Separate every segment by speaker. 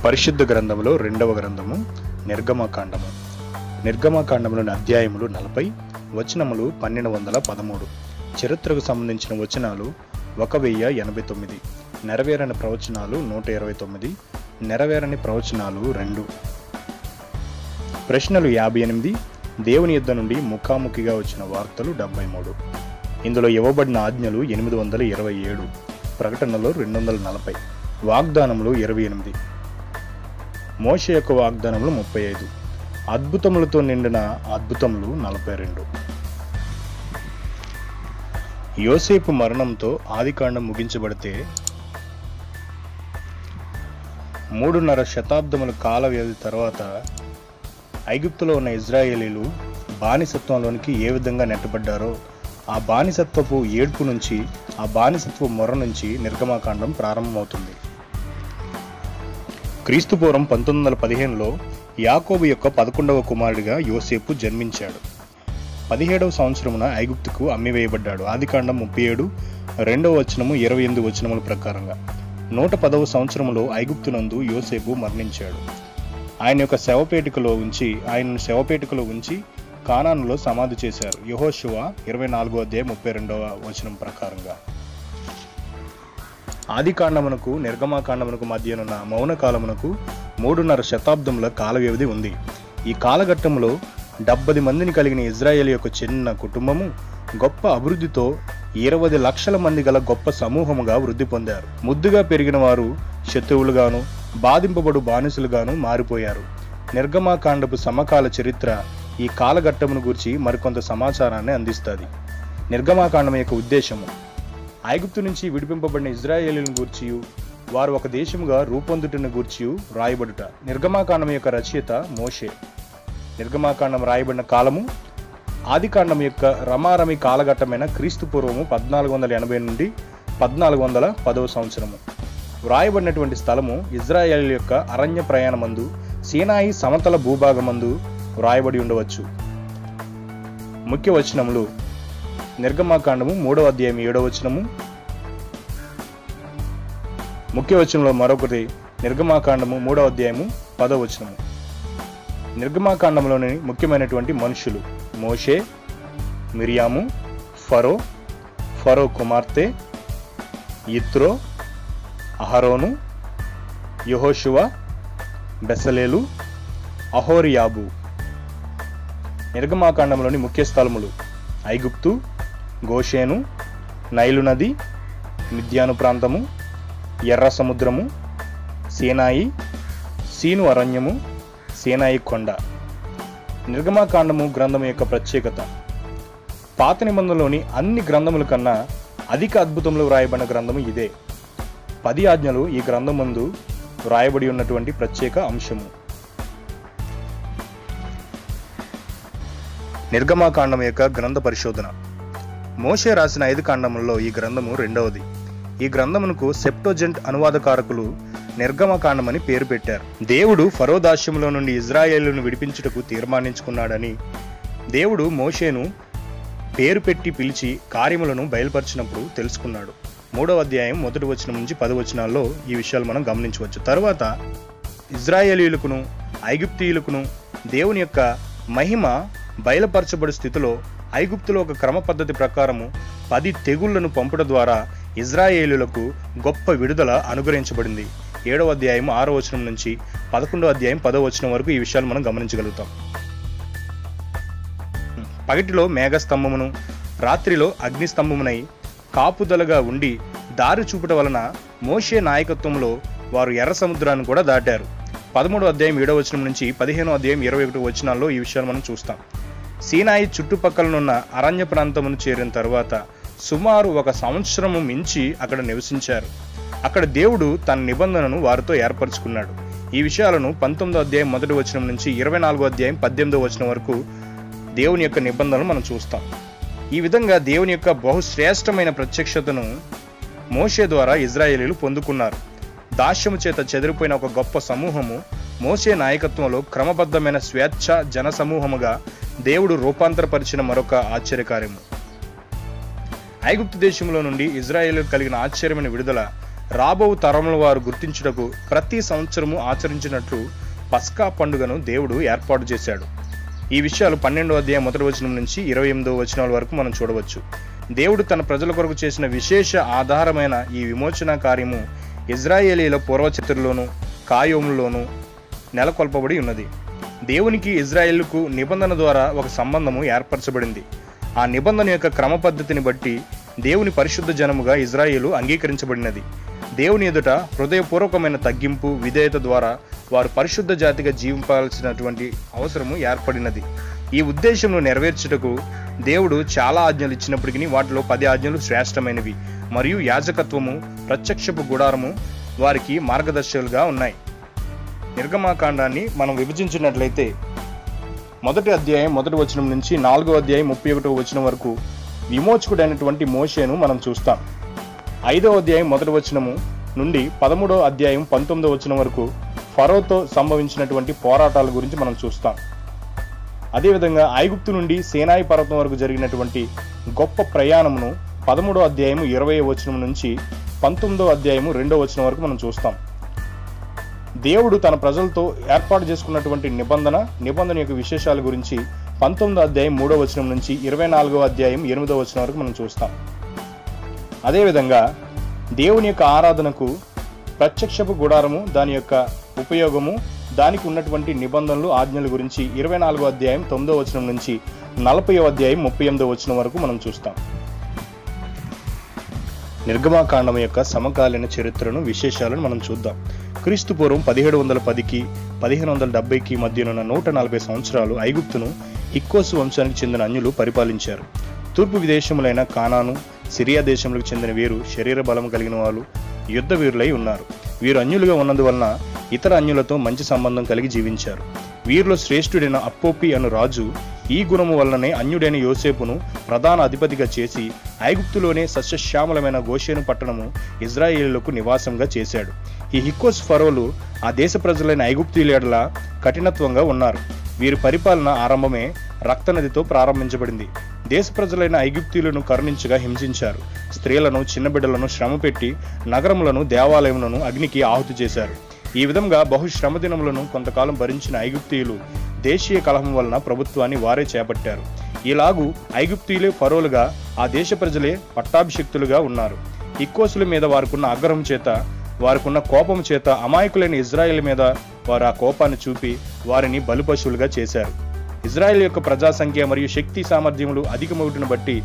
Speaker 1: పరిశుద్ధ గ్రంథములో రెండవ గ్రంథము నిర్గమకాండము నిర్గమకాండములోని అధ్యాయములు నలభై వచనములు పన్నెండు వందల పదమూడు చరిత్రకు సంబంధించిన వచనాలు ఒక వెయ్యి ఎనభై తొమ్మిది నెరవేరని ప్రవచనాలు నూట ఇరవై తొమ్మిది నెరవేరని ప్రవచనాలు రెండు ప్రశ్నలు యాభై ఎనిమిది దేవుని యుద్ధ నుండి ముఖాముఖిగా వచ్చిన వార్తలు డెబ్బై మూడు ఇందులో ఇవ్వబడిన ఆజ్ఞలు ఎనిమిది వందల ఇరవై ఏడు ప్రకటనలో రెండు వందల నలభై వాగ్దానములు ఇరవై ఎనిమిది మోష యొక్క వాగ్దానములు ముప్పై ఐదు అద్భుతములతో నిండిన అద్భుతములు నలభై రెండు యోసేపు మరణంతో ఆదికాండం ముగించబడితే మూడున్నర శతాబ్దముల కాల వ్యవధి తర్వాత ఐగుప్తులో ఉన్న ఇజ్రాయేలీలు బానిసత్వంలోనికి ఏ విధంగా నెట్టబడ్డారో ఆ బానిసత్వపు ఏడ్పు నుంచి ఆ బానిసత్వ మొర నుంచి నిర్గమాకాండం ప్రారంభమవుతుంది క్రీస్తుపూర్వం పంతొమ్మిది వందల పదిహేనులో యాకోబు యొక్క పదకొండవ కుమారుడిగా యోసేపు జన్మించాడు పదిహేడవ సంవత్సరమున ఐగుప్తుకు అమ్మివేయబడ్డాడు ఆదికాండం ముప్పై ఏడు రెండవ వచనము ఇరవై ఎనిమిది వచనముల ప్రకారంగా నూట పదవ సంవత్సరములో ఐగుప్తునందు యోసేపు మరణించాడు ఆయన యొక్క శవపేటికలో ఉంచి ఆయనను శవపేటికలో ఉంచి కానానులో సమాధి చేశారు యహోశివ ఇరవై నాలుగో అధ్యాయం ముప్పై రెండవ వచనం ప్రకారంగా ఆది కాండమునకు నిర్గమాకాండమునకు మధ్యనున్న మౌన కాలమునకు మూడున్నర శతాబ్దముల కాల వ్యవధి ఉంది ఈ కాలఘట్టంలో డెబ్బది మందిని కలిగిన ఇజ్రాయేల్ యొక్క చిన్న కుటుంబము గొప్ప అభివృద్ధితో ఇరవై లక్షల మంది గల గొప్ప సమూహముగా వృద్ధి పొందారు ముద్దుగా పెరిగిన వారు శత్రువులుగాను బాధింపబడు బానిసలుగాను మారిపోయారు నిర్గమాకాండపు సమకాల చరిత్ర ఈ కాలఘట్టమును గురించి మరికొంత సమాచారాన్ని అందిస్తుంది నిర్గమాకాండం యొక్క ఉద్దేశము ఐగుప్తు నుంచి విడిపింపబడిన ఇజ్రాయేలీలను గూర్చి వారు ఒక దేశముగా రూపొందుటను గూర్చి రాయబడుట నిర్గమాకాండం యొక్క రచయిత మోషే నిర్గమాకాండం రాయబడిన కాలము ఆదికాండం యొక్క రమారమి కాలఘట్టమైన క్రీస్తు పూర్వము పద్నాలుగు వందల ఎనభై నుండి పద్నాలుగు వందల పదవ సంవత్సరము వ్రాయబడినటువంటి స్థలము ఇజ్రాయేల్ యొక్క అరణ్య ప్రయాణమందు సీనాయి సమతల భూభాగమందు వ్రాయబడి ఉండవచ్చు ముఖ్య వచనములు నిర్గమాకాండము మూడవ అధ్యాయం ఏడవ వచనము ముఖ్య వచనంలో మరొకటి నిర్గమాకాండము మూడవ అధ్యాయము పదవ వచనము నిర్గమాకాండంలోని ముఖ్యమైనటువంటి మనుషులు మోషే మిరియాము ఫరో ఫరో కుమార్తె ఇత్రో అహరోను యహోషువ బెసలేలు అహోరియాబు నిర్గమాకాండంలోని ముఖ్య స్థలములు ఐగుప్తు గోషేను నైలు నది మిద్యాను ప్రాంతము ఎర్ర సముద్రము సీనాయి సీను అరణ్యము సీనాయి కొండ నిర్గమాకాండము గ్రంథము యొక్క ప్రత్యేకత పాత నిబంధనలోని అన్ని గ్రంథముల కన్నా అధిక అద్భుతములు వ్రాయబడిన గ్రంథము ఇదే పది ఆజ్ఞలు ఈ గ్రంథం ముందు వ్రాయబడి ఉన్నటువంటి ప్రత్యేక అంశము నిర్గమాకాండం యొక్క గ్రంథ పరిశోధన మోషే రాసిన ఐదు కాండములలో ఈ గ్రంథము రెండవది ఈ గ్రంథమునకు సెప్టోజెంట్ అనువాదకారకులు నిర్గమకాండమని పేరు పెట్టారు దేవుడు ఫరో దాస్యములో నుండి ఇజ్రాయేలును విడిపించుటకు తీర్మానించుకున్నాడని దేవుడు మోషేను పేరు పెట్టి పిలిచి కార్యములను బయలుపరిచినప్పుడు తెలుసుకున్నాడు మూడవ అధ్యాయం మొదటి వచనం నుంచి పది వచనాల్లో ఈ విషయాలు మనం గమనించవచ్చు తర్వాత ఇజ్రాయేలీయులకును ఐగుప్తీయులకును దేవుని యొక్క మహిమ బయలుపరచబడి స్థితిలో ఐగుప్తులో ఒక క్రమ పద్ధతి ప్రకారము పది తెగుళ్లను పంపుట ద్వారా ఇజ్రాయేలులకు గొప్ప విడుదల అనుగ్రహించబడింది ఏడవ అధ్యాయం ఆరో వచనం నుంచి పదకొండవ అధ్యాయం పదో వచనం వరకు ఈ విషయాలు మనం గమనించగలుగుతాం పగటిలో మేఘస్తంభమును రాత్రిలో అగ్నిస్తంభమునై కాపుదలగా ఉండి దారి చూపుట వలన మోషే నాయకత్వంలో వారు ఎర్ర సముద్రాన్ని కూడా దాటారు పదమూడో అధ్యాయం ఏడవ వచనం నుంచి పదిహేనో అధ్యాయం ఇరవై ఒకటి వచనాల్లో ఈ విషయాలు మనం చూస్తాం సీనాయి చుట్టుపక్కలనున్న అరణ్య ప్రాంతమును చేరిన తర్వాత సుమారు ఒక సంవత్సరము మించి అక్కడ నివసించారు అక్కడ దేవుడు తన నిబంధనను వారితో ఏర్పరచుకున్నాడు ఈ విషయాలను పంతొమ్మిదో అధ్యాయం మొదటి వచనం నుంచి ఇరవై నాలుగో అధ్యాయం పద్దెనిమిదో వచనం వరకు దేవుని యొక్క నిబంధనలు మనం చూస్తాం ఈ విధంగా దేవుని యొక్క బహుశ్రేష్టమైన ప్రత్యక్షతను మోషే ద్వారా ఇజ్రాయేలీలు పొందుకున్నారు దాస్యము చేత చెదిరిపోయిన ఒక గొప్ప సమూహము మోసే నాయకత్వంలో క్రమబద్ధమైన స్వేచ్ఛ జన సమూహముగా దేవుడు రూపాంతరపరిచిన మరొక ఆశ్చర్యకార్యము ఐగుప్తు దేశంలో నుండి ఇజ్రాయేల్ కలిగిన ఆశ్చర్యమైన విడుదల రాబో తరముల వారు గుర్తించుటకు ప్రతి సంవత్సరము ఆచరించినట్లు పస్కా పండుగను దేవుడు ఏర్పాటు చేశాడు ఈ విషయాలు పన్నెండో అధ్యాయం మొదటి వచనం నుంచి ఇరవై ఎనిమిదో వచనాల వరకు మనం చూడవచ్చు దేవుడు తన ప్రజల కొరకు చేసిన విశేష ఆధారమైన ఈ విమోచన కార్యము ఇజ్రాయేలీల పూర్వచిత్రుల్లోనూ కాయోముల్లోనూ నెలకొల్పబడి ఉన్నది దేవునికి ఇజ్రాయేళ్లకు నిబంధన ద్వారా ఒక సంబంధము ఏర్పరచబడింది ఆ నిబంధన యొక్క క్రమ పద్ధతిని బట్టి దేవుని పరిశుద్ధ జనముగా ఇజ్రాయేలు అంగీకరించబడినది దేవుని ఎదుట హృదయపూర్వకమైన తగ్గింపు విధేయత ద్వారా వారు పరిశుద్ధ జాతిగా జీవించాల్సినటువంటి అవసరము ఏర్పడినది ఈ ఉద్దేశంను నెరవేర్చుటకు దేవుడు చాలా ఆజ్ఞలు ఇచ్చినప్పటికీ వాటిలో పది ఆజ్ఞలు శ్రేష్టమైనవి మరియు యాజకత్వము ప్రత్యక్షపు గుడారము వారికి మార్గదర్శకులుగా ఉన్నాయి నిర్గమాకాండాన్ని మనం విభజించినట్లయితే మొదటి అధ్యాయం మొదటి వచనం నుంచి నాలుగో అధ్యాయం ముప్పై ఒకటో వచనం వరకు విమోచకుడైనటువంటి మోషేను మనం చూస్తాం ఐదవ అధ్యాయం మొదటి వచనము నుండి పదమూడవ అధ్యాయం పంతొమ్మిదవ వచనం వరకు ఫరోతో సంభవించినటువంటి పోరాటాల గురించి మనం చూస్తాం అదేవిధంగా ఐగుప్తు నుండి సేనాయి పర్వతం వరకు జరిగినటువంటి గొప్ప ప్రయాణమును పదమూడో అధ్యాయము ఇరవై వచనం నుంచి పంతొమ్మిదో అధ్యాయము రెండో వచనం వరకు మనం చూస్తాం దేవుడు తన ప్రజలతో ఏర్పాటు చేసుకున్నటువంటి నిబంధన నిబంధన యొక్క విశేషాల గురించి పంతొమ్మిదో అధ్యాయం మూడో వచనం నుంచి ఇరవై నాలుగో అధ్యాయం ఎనిమిదో వచనం వరకు మనం చూస్తాం అదేవిధంగా దేవుని యొక్క ఆరాధనకు ప్రత్యక్షపు గుడారము దాని యొక్క ఉపయోగము దానికి ఉన్నటువంటి నిబంధనలు ఆజ్ఞల గురించి ఇరవై నాలుగో అధ్యాయం తొమ్మిదో వచనం నుంచి నలభై అధ్యాయం ముప్పై ఎనిమిదో వచనం వరకు మనం చూస్తాం నిర్గమాకాండం యొక్క సమకాలీన చరిత్రను విశేషాలను మనం చూద్దాం క్రీస్తు పూర్వం పదిహేడు వందల పదికి పదిహేను వందల డెబ్బైకి మధ్యనున్న నూట నలభై సంవత్సరాలు ఐగుప్తును ఇక్కోసు వంశానికి చెందిన అన్యులు పరిపాలించారు తూర్పు విదేశములైన కానాను సిరియా దేశములకు చెందిన వీరు శరీర బలం కలిగిన వాళ్ళు యుద్ధ వీరులై ఉన్నారు వీరు అన్యులుగా ఉన్నందువలన ఇతర అన్యులతో మంచి సంబంధం కలిగి జీవించారు వీరిలో శ్రేష్ఠుడైన అప్పోపి అను రాజు ఈ గుణము వలననే అన్యుడైన యోసేపును ప్రధాన అధిపతిగా చేసి ఐగుప్తులోనే సస్యశ్యామలమైన గోషేను పట్టణము ఇజ్రాయేలులకు నివాసంగా చేశాడు ఈ హిక్కోస్ ఫరోలు ఆ దేశ ప్రజలైన ఐగుప్తీయుల కఠినత్వంగా ఉన్నారు వీరి పరిపాలన ఆరంభమే రక్తనదితో ప్రారంభించబడింది దేశ ప్రజలైన ఐగుప్తీయులను కరుణించగా హింసించారు స్త్రీలను చిన్నబిడ్డలను శ్రమపెట్టి నగరములను దేవాలయములను అగ్నికి ఆహుతి చేశారు ఈ విధంగా బహు శ్రమ దినములను కొంతకాలం భరించిన ఐగుప్తీయులు దేశీయ కలహం వలన ప్రభుత్వాన్ని వారే చేపట్టారు ఇలాగూ ఐగుప్తీయులే ఫరోలుగా ఆ దేశ ప్రజలే పట్టాభిషిక్తులుగా ఉన్నారు ఇక్కోసుల మీద వారికున్న ఆగ్రహం చేత వారికున్న కోపం చేత అమాయకులైన ఇజ్రాయెల్ మీద వారు ఆ కోపాన్ని చూపి వారిని బలిపశువులుగా చేశారు ఇజ్రాయెల్ యొక్క ప్రజా సంఖ్య మరియు శక్తి సామర్థ్యములు అధికమవుతున్న బట్టి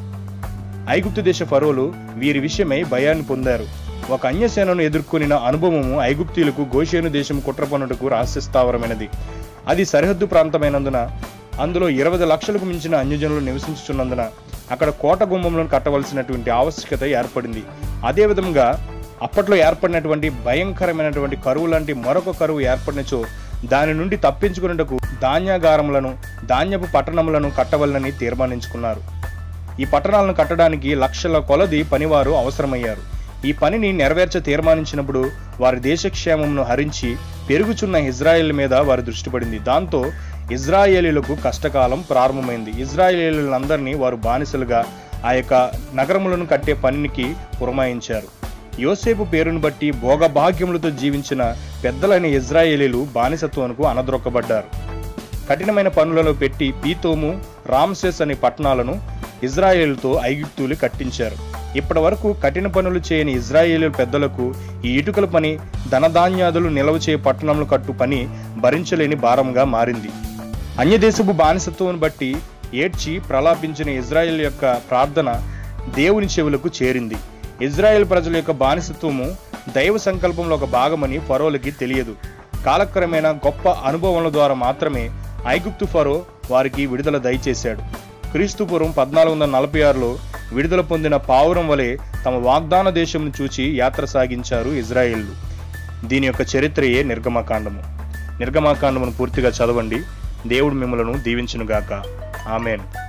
Speaker 1: ఐగుప్తు దేశ ఫరోలు వీరి విషయమై భయాన్ని పొందారు ఒక అన్యసేనను ఎదుర్కొనిన అనుభవము ఐగుప్తీయులకు గోషేను దేశం కుట్రపనుటకు రహస్యస్థావరమైనది అది సరిహద్దు ప్రాంతమైనందున అందులో ఇరవై లక్షలకు మించిన అన్యజనులు నివసించుచున్నందున అక్కడ కోట గుమ్మంలను కట్టవలసినటువంటి ఆవశ్యకత ఏర్పడింది అదేవిధంగా అప్పట్లో ఏర్పడినటువంటి భయంకరమైనటువంటి కరువు లాంటి మరొక కరువు ఏర్పడినచో దాని నుండి తప్పించుకున్నటకు ధాన్యాగారములను ధాన్యపు పట్టణములను కట్టవలనని తీర్మానించుకున్నారు ఈ పట్టణాలను కట్టడానికి లక్షల కొలది పనివారు అవసరమయ్యారు ఈ పనిని నెరవేర్చ తీర్మానించినప్పుడు వారి దేశక్షేమమును హరించి పెరుగుచున్న ఇజ్రాయేల్ మీద వారి దృష్టి పడింది దాంతో ఇజ్రాయేలీలకు కష్టకాలం ప్రారంభమైంది ఇజ్రాయేలీలందరినీ వారు బానిసలుగా ఆ యొక్క నగరములను కట్టే పనికి పురమాయించారు యోసేపు పేరును బట్టి భోగభాగ్యములతో జీవించిన పెద్దలైన ఇజ్రాయేలీలు బానిసత్వానికి అనద్రొక్కబడ్డారు కఠినమైన పనులలో పెట్టి పీతోము రామ్సెస్ అనే పట్టణాలను ఇజ్రాయేలుతో ఐగుప్తులు కట్టించారు ఇప్పటి వరకు కఠిన పనులు చేయని ఇజ్రాయేలు పెద్దలకు ఈ ఇటుకల పని ధనధాన్యాదులు నిలవ చేయ పట్టణంలో కట్టు పని భరించలేని భారంగా మారింది అన్యదేశపు బానిసత్వం బట్టి ఏడ్చి ప్రలాపించిన ఇజ్రాయెల్ యొక్క ప్రార్థన దేవుని చెవులకు చేరింది ఇజ్రాయెల్ ప్రజల యొక్క బానిసత్వము దైవ సంకల్పంలో ఒక భాగమని ఫరోలకి తెలియదు కాలక్రమేణా గొప్ప అనుభవముల ద్వారా మాత్రమే ఐగుప్తు ఫరో వారికి విడుదల దయచేశాడు క్రీస్తుపురం పద్నాలుగు వందల నలభై ఆరులో విడుదల పొందిన పావురం వలె తమ వాగ్దాన దేశంను చూచి యాత్ర సాగించారు ఇజ్రాయేళ్లు దీని యొక్క చరిత్రయే నిర్గమకాండము నిర్గమకాండమును పూర్తిగా చదవండి దేవుడు మిమ్మలను దీవించునుగాక ఆమెన్